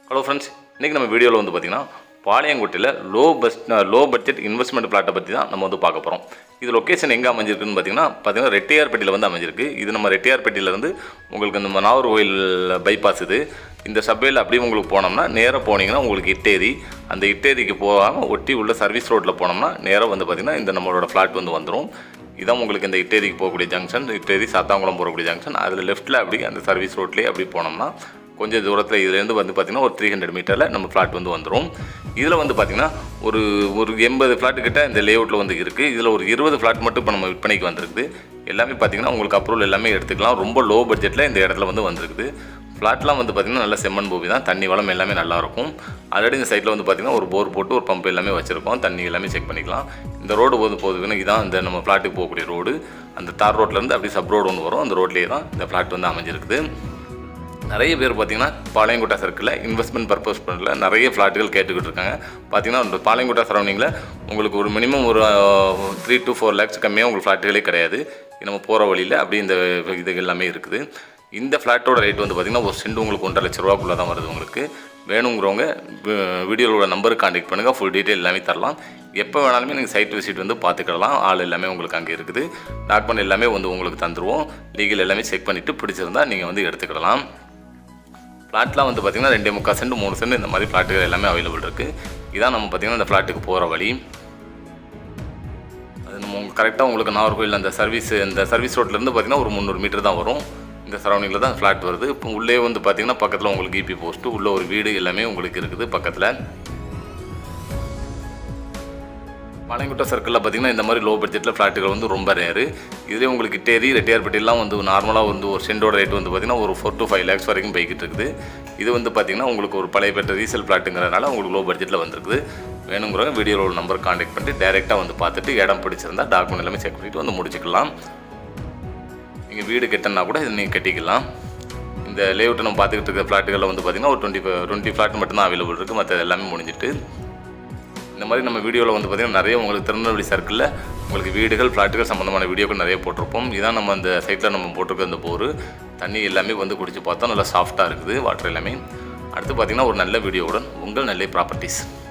hello friends இன்றைக்கி நம்ம வீடியோவில் வந்து பார்த்திங்கன்னா பாளையங்கோட்டையில் low bus low budget investment பிளாட்டை பற்றி தான் நம்ம வந்து பார்க்க போகிறோம் இது லொக்கேஷன் எங்கே அமைஞ்சிருக்குன்னு பார்த்தீங்கன்னா பார்த்தீங்கன்னா ரெட்டியார்பேட்டையில் வந்து அமைஞ்சிருக்கு இது நம்ம ரெட்டியார்பேட்டையிலேருந்து உங்களுக்கு இந்த நாகர்கோவில் பைபாஸ் இது இந்த சப்வேயில் அப்படியே உங்களுக்கு போனோம்னா நேராக போனீங்கன்னா உங்களுக்கு இட்டேரி அந்த இட்டேரிக்கு போகாமல் ஒட்டி உள்ள சர்வீஸ் ரோட்டில் போனோம்னா நேராக வந்து பார்த்திங்கன்னா இந்த நம்மளோட ஃப்ளாட் வந்து வந்துடும் இதான் உங்களுக்கு இந்த இட்டேரிக்கு போகக்கூடிய ஜங்ஷன் இட்டேரி சாத்தாங்குளம் போகக்கூடிய ஜங்ஷன் அதில் லெஃப்ட்டில் அப்படி அந்த சர்வீஸ் ரோட்லேயே அப்படி போனோம்னா கொஞ்சம் தூரத்தில் இதுலேருந்து வந்து பார்த்திங்கன்னா ஒரு த்ரீ ஹண்ட்ரட் மீட்டரில் நம்ம ஃப்ளாட் வந்து வந்துடும் இதில் வந்து பார்த்திங்கன்னா ஒரு ஒரு எண்பது ஃப்ளாட்டு கிட்ட இந்த லேஅவுட்டில் வந்து இருக்குது இதில் ஒரு இருபது ஃப்ளாட் மட்டும் இப்போ நம்ம விற்பனைக்கு வந்திருக்குது எல்லாமே பார்த்திங்கன்னா உங்களுக்கு அப்ரூவல் எல்லாமே எடுத்துக்கலாம் ரொம்ப லோ பட்ஜெட்டில் இந்த இடத்துல வந்து வந்திருக்குது ஃப்ளாட்லாம் வந்து பார்த்திங்கன்னா நல்ல செம்மண் பூமி தான் தண்ணி வளம் எல்லாமே நல்லாயிருக்கும் ஆல்ரெடி இந்த சைட்டில் வந்து பார்த்திங்கன்னா ஒரு போர் போட்டு ஒரு பம்ப் எல்லாமே வச்சுருக்கோம் தண்ணி எல்லாமே செக் பண்ணிக்கலாம் இந்த ரோடு போது போகுதுன்னு இதான் இந்த நம்ம ஃப்ளாட்டுக்கு போகக்கூடிய ரோடு அந்த தார் ரோட்லேருந்து அப்படியே சப் ரோடு ஒன்று வரும் அந்த ரோட்லேயே தான் இந்த ஃப்ளாட் வந்து அமைஞ்சிருக்குது நிறைய பேர் பார்த்தீங்கன்னா பாளையங்கோட்டை சர்க்கிளில் இன்வெஸ்ட்மெண்ட் பர்பஸ் பண்ணல நிறைய ஃப்ளாட்டுகள் கேட்டுக்கிட்டு இருக்காங்க பார்த்தீங்கன்னா இந்த பாளையங்கோட்டை சரௌண்டிங்கில் உங்களுக்கு ஒரு மினிமம் ஒரு த்ரீ டு ஃபோர் லேக்ஸ் கம்மியாக உங்களுக்கு ஃப்ளாட்டுகளே கிடையாது நம்ம போகிற வழியில் அப்படி இந்த இது எல்லாமே இருக்குது இந்த ஃப்ளாட்டோட ரேட் வந்து பார்த்திங்கன்னா ஒரு சென்ட் உங்களுக்கு ஒன்றரை லட்ச ரூபாக்குள்ளே தான் வருது உங்களுக்கு வேணுங்கிறவங்க வீடியோவோட நம்பருக்கு கான்டெக்ட் பண்ணுங்கள் ஃபுல் டீட்டெயில் எல்லாமே தரலாம் எப்போ வேணாலுமே நீங்கள் சைட் விசிட் வந்து பார்த்துக்கலாம் ஆள் எல்லாமே உங்களுக்கு அங்கே இருக்குது டாக்குமெண்ட் எல்லாமே வந்து உங்களுக்கு தந்துடுவோம் லீகல் எல்லாமே செக் பண்ணிவிட்டு பிடிச்சிருந்தா நீங்கள் வந்து எடுத்துக்கிடலாம் ஃப்ளாட்லாம் வந்து பார்த்திங்கன்னா ரெண்டே முக்கால் சென்ட் மூணு சென்ட் இந்த மாதிரி ஃப்ளாட்டுகள் எல்லாமே அவைலபிள் இருக்குது இதான் நம்ம பார்த்திங்கன்னா இந்த ஃப்ளாட்டுக்கு போகிற வழி அது நம்ம கரெக்டாக உங்களுக்கு நாகர்கோவில் அந்த சர்வீஸ் இந்த சர்வீஸ் ரோட்லேருந்து பார்த்திங்கன்னா ஒரு முந்நூறு மீட்டர் தான் வரும் இந்த சரௌண்டிங்கில் தான் ஃப்ளாட் வருது இப்போ உள்ளே வந்து பார்த்திங்கன்னா பக்கத்தில் உங்களுக்கு இபி போஸ்ட்டு உள்ள ஒரு வீடு எல்லாமே உங்களுக்கு இருக்குது பக்கத்தில் பாளையங்குட்டை சர்க்கிளில் பார்த்திங்கன்னா இந்த மாதிரி லோ பட்ஜெட்டில் ஃப்ளாட்டுகள் வந்து ரொம்ப ரேரு இதுலேயே உங்களுக்கு டேரி ரெட்டியார்பட்டிலாம் வந்து நார்மலாக வந்து ஒரு சென்டோட ரேட் வந்து பார்த்திங்கன்னா ஒரு ஃபோர் டு ஃபைவ் லேக்ஸ் வரைக்கும் போய்கிட்டு இருக்குது இது வந்து பார்த்திங்கன்னா உங்களுக்கு ஒரு பழைய பெற்ற ரீசேல் ஃப்ளாட்டுங்கிறனால உங்களுக்கு லோ பட்ஜெட்டில் வந்திருக்குது வேணுங்கிறவங்க வீடியோவில் ஒரு நம்பர் கான்டாக்ட் பண்ணிட்டு டேரெக்டாக வந்து பார்த்துட்டு இடம் பிடிச்சிருந்தா டாக்குமெண்ட் எல்லாமே செக் பண்ணிவிட்டு வந்து முடிச்சுக்கலாம் நீங்கள் வீடு கட்டணுன்னா கூட இது நீங்கள் கட்டிக்கலாம் இந்த லேஅவுட்டை நம்ம பார்த்துக்கிட்டு இருக்க ஃப்ளாட்டுகளில் வந்து பார்த்திங்கன்னா ஒரு டுவெண்ட்டி டுவெண்ட்டி ஃப்ளாட் மட்டும்தான் அவைலபிள் இருக்குது மற்ற எல்லாமே முடிஞ்சிட்டு இந்த மாதிரி நம்ம வீடியோவில் வந்து பார்த்திங்கன்னா நிறைய உங்களுக்கு திருநெல்வேலி சர்க்கிளில் உங்களுக்கு வீடுகள் ஃப்ளாட்டுகள் சம்மந்தமான வீடியோக்கள் நிறைய போட்டிருப்போம் இதான் நம்ம அந்த சைட்டில் நம்ம போட்டிருக்க இந்த போர் தண்ணி எல்லாமே வந்து குடிச்சு பார்த்தா நல்லா சாஃப்டாக இருக்குது வாட்டர் எல்லாமே அடுத்து பார்த்திங்கன்னா ஒரு நல்ல வீடியோவுடன் உங்கள் நெல்லை ப்ராப்பர்ட்டிஸ்